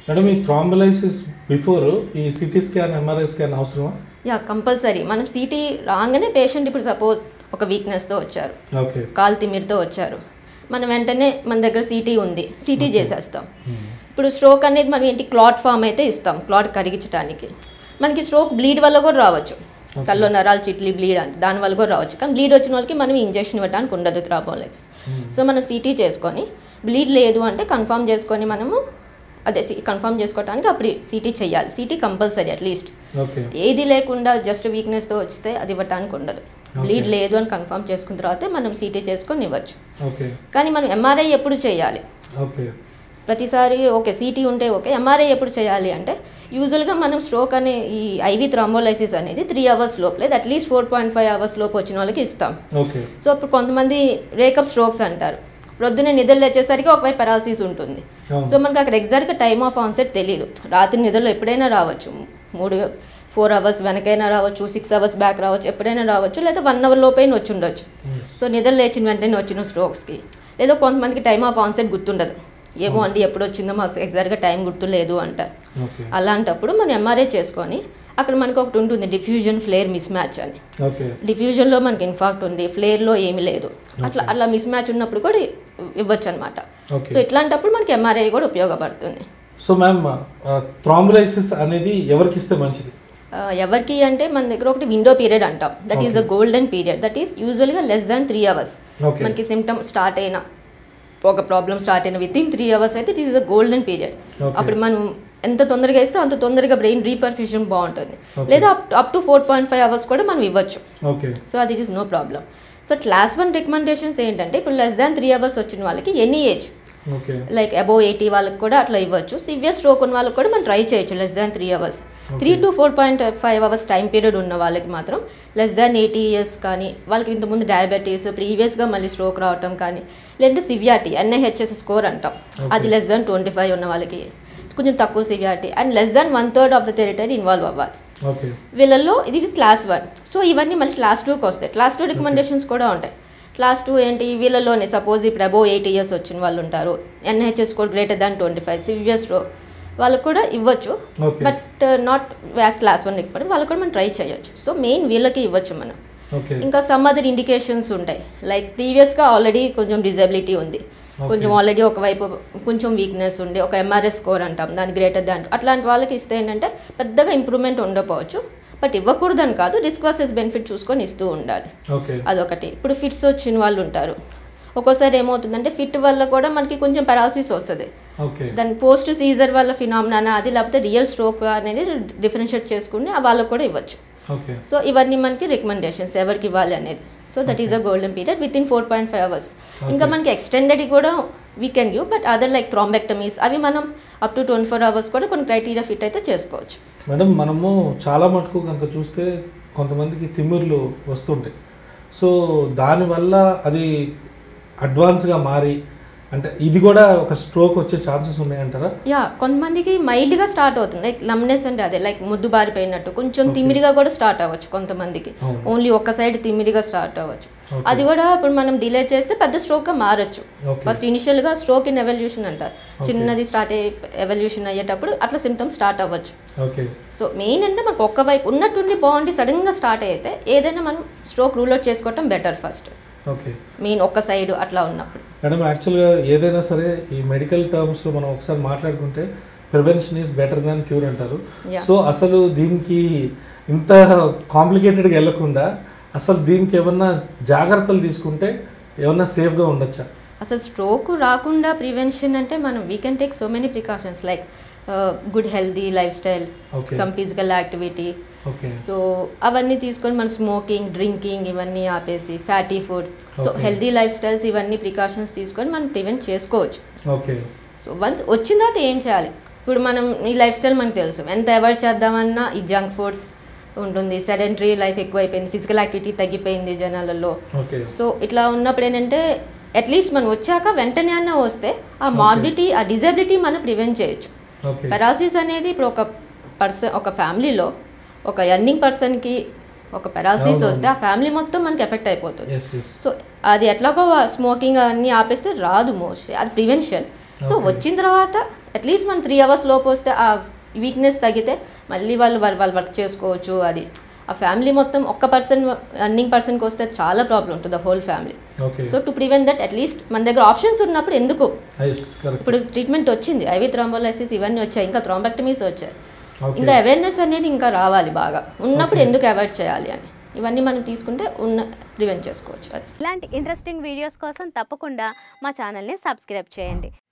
Madam ఈ thrombolysis before ఈ CT scan MRI scan అవసరమా యా కంపల్సరీ మనం సిటీ రాగానే పేషెంట్ ఇప్పుడు సపోజ్ ఒక వీక్నెస్తో వచ్చారు ఓకే కాలు తిమ్మిరితో వచ్చారు మనం వెంటనే మన దగ్గర సీటీ ఉంది సీటీ చేసేస్తాం ఇప్పుడు స్ట్రోక్ అనేది మనం ఏంటి క్లాట్ ఫామ్ అయితే ఇస్తాం క్లాట్ కరిగించడానికి మనకి స్ట్రోక్ బ్లీడ్ వల్ల కూడా రావచ్చు కల్లో నరాలు చిట్లి బ్లీడ్ అంటే దాని వల్ల కూడా రావచ్చు కానీ బ్లీడ్ వచ్చిన వాళ్ళకి మనం ఇంజెక్షన్ ఇవ్వడానికి ఉండదు థ్రాబోలైసిస్ సో మనం సీటీ చేసుకొని బ్లీడ్ లేదు అంటే కన్ఫర్మ్ చేసుకొని మనము అదే కన్ఫర్మ్ చేసుకోవడానికి అప్పుడు సీటీ చేయాలి సీటీ కంపల్సరీ అట్లీస్ట్ ఓకే ఏది లేకుండా జస్ట్ వీక్నెస్తో వస్తే అది ఇవ్వడానికి ఉండదు బ్లీడ్ లేదు అని కన్ఫర్మ్ చేసుకున్న తర్వాత మనం సీటీ చేసుకొని ఇవ్వచ్చు ఓకే కానీ మనం ఎంఆర్ఐ ఎప్పుడు చేయాలి ఓకే ప్రతిసారి ఓకే సీటీ ఉంటే ఓకే ఎంఆర్ఐ ఎప్పుడు చేయాలి అంటే యూజువల్గా మనం స్ట్రోక్ అనే ఈ ఐవి థ్రాంబోలైసిస్ అనేది త్రీ అవర్స్ లోపు లేదా at least four point five hours లోపు వచ్చిన వాళ్ళకి ఇస్తాం ఓకే సో ఇప్పుడు కొంతమంది రేకప్ స్ట్రోక్స్ అంటారు ప్రొద్దునే నిద్రలు వచ్చేసరికి ఒకవైపు పెరాలసిస్ ఉంటుంది అవును. సో మనకి అక్కడ ఎగ్జాక్ట్గా టైమ్ ఆఫ్ ఆన్సెట్ తెలియదు రాత్రి నిద్రలో ఎప్పుడైనా రావచ్చు మూడు ఫోర్ అవర్స్ వెనకైనా రావచ్చు సిక్స్ అవర్స్ బ్యాక్ రావచ్చు ఎప్పుడైనా రావచ్చు లేదా వన్ అవర్ లోపైన వచ్చి ఉండొచ్చు సో నిద్ర లేచిన వెంటనే వచ్చిన స్ట్రోక్స్కి లేదా కొంతమందికి టైమ్ ఆఫ్ ఆన్సెట్ గుర్తుండదు ఏమో అండి ఎప్పుడు వచ్చిందో మాకు ఎగ్జాక్ట్గా టైం గుర్తులేదు అంటారు ఓకే అలాంటప్పుడు మనం ఎంఆర్ఐ చేసుకొని అక్కడ మనకు ఒకటి ఉంటుంది డిఫ్యూజన్ ఫ్లేర్ మిస్ మ్యాచ్ అని ఓకే డిఫ్యూజన్లో మనకి ఇన్ఫాక్ట్ ఉంది ఫ్లేర్లో ఏమీ లేదు అట్లా అట్లా మిస్ మ్యాచ్ ఉన్నప్పుడు కూడా ఇవ్వచ్చు అనమాట ఓకే సో ఇట్లాంటప్పుడు మనకి ఎంఆర్ఐ కూడా ఉపయోగపడుతుంది సో మ్యామ్ థ్రాంబలైసిస్ అనేది ఎవరికి ఇస్తే మంచిది ఆ, ఎవరికి అంటే మన దగ్గర ఒకటి విండో పీరియడ్ అంటాం that is the golden period that is యూజువల్గా less than three hours okay మనకి సిమ్టమ్ స్టార్ట్ అయిన ఒక ప్రాబ్లం స్టార్ట్ అయిన విత్ ఇన్ త్రీ అవర్స్ అయితే it is the golden period Okay. అప్పుడు మనం ఎంత తొందరగా ఇస్తే అంత తొందరగా బ్రెయిన్ రీపర్ఫ్యూజన్ బాగుంటుంది Okay. లేదా up up to four point five hours కూడా మనం ఇవ్వచ్చు ఓకే సో అది is no problem so class one recommendations ఏంటంటే ఇప్పుడు లెస్ దాన్ త్రీ అవర్స్ వచ్చిన వాళ్ళకి any age okay like above eighty వాళ్ళకి కూడా అట్లా ఇవ్వచ్చు సివియర్ స్ట్రోక్ ఉన్న వాళ్ళకి కూడా మనం ట్రై చేయొచ్చు less than three hours three to four point five hours time period ఉన్న వాళ్ళకి మాత్రం లెస్ దాన్ ఎయిటీ ఇయర్స్ కానీ వాళ్ళకి ఇంతకుముందు డయాబెటీస్ ప్రీవియస్గా మళ్ళీ స్ట్రోక్ రావటం కానీ లేదంటే సివియారిటీ ఎన్ఐహెచ్ఎస్ స్కోర్ అంటాం అది లెస్ దాన్ ట్వంటీ ఫైవ్ ఉన్న వాళ్ళకి కొంచెం తక్కువ severity and less than one third of the territory involve అవ్వాలి ఓకే వీళ్ళల్లో ఇది క్లాస్ వన్ సో ఇవన్నీ మళ్ళీ క్లాస్ టూకి వస్తాయి క్లాస్ టూ రికమెండేషన్స్ కూడా ఉంటాయి క్లాస్ టూ ఏంటి వీళ్ళలోనే సపోజ్ ఇప్పుడు అబోవ్ ఎయిట్ ఇయర్స్ వచ్చిన వాళ్ళు ఉంటారు ఎన్హెచ్ఎస్ కూడా greater than twenty five severe stroke వాళ్ళకు కూడా ఇవ్వచ్చు ఓకే బట్ నాట్ వ్యాస్ క్లాస్ వన్ రికమెండ్ వాళ్ళకు కూడా మనం ట్రై చేయొచ్చు సో మెయిన్ వీళ్ళకి ఇవ్వచ్చు మనం ఓకే ఇంకా సమ్ అదర్ ఇండికేషన్స్ ఉంటాయి లైక్ ప్రీవియస్గా ఆల్రెడీ కొంచెం డిజబిలిటీ ఉంది కొంచెం ఆల్రెడీ ఒకవైపు కొంచెం వీక్నెస్ ఉండి ఒక ఎంఆర్ఎస్ స్కోర్ అంటాం దాని గ్రేటర్ దాన్ అట్లాంటి వాళ్ళకి ఇస్తే ఏంటంటే పెద్దగా ఇంప్రూవ్మెంట్ ఉండకపోవచ్చు బట్ ఇవ్వకూడదని కాదు రిస్క్ వర్సెస్ బెనిఫిట్ చూసుకొని ఇస్తూ ఉండాలి ఓకే అదొకటి ఇప్పుడు ఫిట్స్ వచ్చిన వాళ్ళు ఉంటారు ఒక్కోసారి ఏమవుతుందంటే ఫిట్ వల్ల కూడా మనకి కొంచెం పెరాలసిస్ వస్తుంది ఓకే దాని పోస్ట్ సీజర్ వల్ల ఫినామినా అది లేకపోతే రియల్ స్ట్రోక్ అనేది డిఫరెన్షియేట్ చేసుకుని ఆ వాళ్ళకు కూడా ఇవ్వచ్చు ఓకే సో ఇవన్నీ మనకి రికమెండేషన్స్ ఎవరికి ఇవ్వాలి అనేది so that is a golden period within four point five hours ఇంకా మనకి ఎక్స్టెండెడ్ కూడా we can give but other like thrombectomies అవి మనం up to twenty four hours కూడా కొన్ని క్రైటీరియా ఫిట్ అయితే చేసుకోవచ్చు మేడం మనము చాలా మటుకు కనుక చూస్తే కొంతమందికి తిమ్మిర్లు వస్తుంటాయి సో దానివల్ల అది అడ్వాన్స్గా మారి అంటే ఇది కూడా ఒక స్ట్రోక్ వచ్చే ఛాన్సెస్ ఉన్నాయంటారా యా కొంతమందికి మైల్డ్గా స్టార్ట్ అవుతుంది లైక్ లమ్నెస్ అంటే అదే లైక్ ముద్దు బారిపోయినట్టు కొంచెం తిమ్మిరిగా కూడా స్టార్ట్ అవ్వచ్చు కొంతమందికి అవును. ఓన్లీ ఒక సైడ్ తిమ్మిరిగా స్టార్ట్ అవ్వచ్చు Okay. అది కూడా ఇప్పుడు మనం డిలే చేస్తే పెద్ద స్ట్రోక్గా మారచ్చు ఓకే ఫస్ట్ ఇనిషియల్గా స్ట్రోక్ ఇన్ ఎవల్యూషన్ అంటారు చిన్నది స్టార్ట్ అయ్యి ఎవల్యూషన్ అయ్యేటప్పుడు అట్లా సిమ్టమ్స్ స్టార్ట్ అవ్వచ్చు ఓకే సో మెయిన్ అంటే మనకు ఒక్క వైపు ఉన్నట్టుండి బాగుండి సడన్గా స్టార్ట్ అయితే ఏదైనా మనం స్ట్రోక్ రూల్ అవుట్ చేసుకోవటం బెటర్ ఫస్ట్ ఓకే మెయిన్ ఒక్క సైడ్ అట్లా ఉన్నప్పుడు మేడం యాక్చువల్గా ఏదైనా సరే ఈ మెడికల్ టర్మ్స్లో మనం ఒకసారి మాట్లాడుకుంటే prevention is better than cure అంటారు Yeah. సో అసలు దీనికి ఇంత కాంప్లికేటెడ్గా వెళ్ళకుండా అసలు దీనికి ఏమన్నా జాగ్రత్తలు తీసుకుంటే ఏమన్నా సేఫ్గా ఉండొచ్చా అసలు స్ట్రోక్ రాకుండా ప్రివెన్షన్ అంటే మనం we can take so many precautions like good healthy lifestyle Okay. Some physical activity okay so అవన్నీ తీసుకొని మన స్మోకింగ్ డ్రింకింగ్ ఇవన్నీ ఆపేసి fatty food so Okay. Healthy lifestyles ఇవన్నీ ప్రికాషన్స్ తీసుకొని మనం ప్రివెంట్ చేసుకోవచ్చు ఓకే సో వన్స్ వచ్చిన తర్వాత ఏం చేయాలి ఇప్పుడు మనం ఈ లైఫ్ స్టైల్ మనకు తెలుసు ఎంత అవాయిడ్ చేద్దామన్నా ఈ జంక్ ఫుడ్స్ ఉంటుంది సెడెంటరీ లైఫ్ ఎక్కువైపోయింది ఫిజికల్ యాక్టివిటీ తగ్గిపోయింది జనాలలో ఓకే సో ఇట్లా ఉన్నప్పుడు ఏంటంటే అట్లీస్ట్ మనం వచ్చాక వెంటనే అన్న వస్తే ఆ మార్బిలిటీ ఆ డిజబిలిటీ మనం ప్రివెంట్ చేయొచ్చు ఓకే పెరాసిస్ అనేది ఇప్పుడు ఒక పర్సన్ ఒక ఫ్యామిలీలో ఒక ఎర్నింగ్ పర్సన్కి ఒక పెరాసిస్ అవునవును. వస్తే ఆ ఫ్యామిలీ మొత్తం మనకి ఎఫెక్ట్ అయిపోతుంది ఎస్ ఎస్ సో అది ఎట్లాగో స్మోకింగ్ అన్నీ ఆపేస్తే రాదు మోస్ట్ అది ప్రివెన్షన్ సో Okay. వచ్చిన తర్వాత అట్లీస్ట్ మనం త్రీ అవర్స్ లోపు వస్తే ఆ వీక్నెస్ తగ్గితే మళ్ళీ వాళ్ళు వాళ్ళు వాళ్ళు వర్క్ చేసుకోవచ్చు అది ఆ ఫ్యామిలీ మొత్తం ఒక్క పర్సన్ రన్నింగ్ పర్సన్కి వస్తే చాలా ప్రాబ్లం ఉంటుంది the whole family okay so to prevent that at least మన దగ్గర ఆప్షన్స్ ఉన్నప్పుడు ఎందుకు ఎస్ కరెక్ట్ ఇప్పుడు ట్రీట్మెంట్ వచ్చింది ఐవి థ్రాంబోలైసిస్ ఇవన్నీ వచ్చాయి ఇంకా థ్రాంబెక్టమీస్ వచ్చాయి ఓకే ఇంకా అవేర్నెస్ అనేది ఇంకా రావాలి బాగా ఉన్నప్పుడు ఎందుకు అవాయిడ్ చేయాలి అని ఇవన్నీ మనం తీసుకుంటే ఉన్న ప్రివెంట్ చేసుకోవచ్చు అది ఇలాంటి ఇంట్రెస్టింగ్ వీడియోస్ కోసం తప్పకుండా మా ఛానల్ని సబ్స్క్రైబ్ చేయండి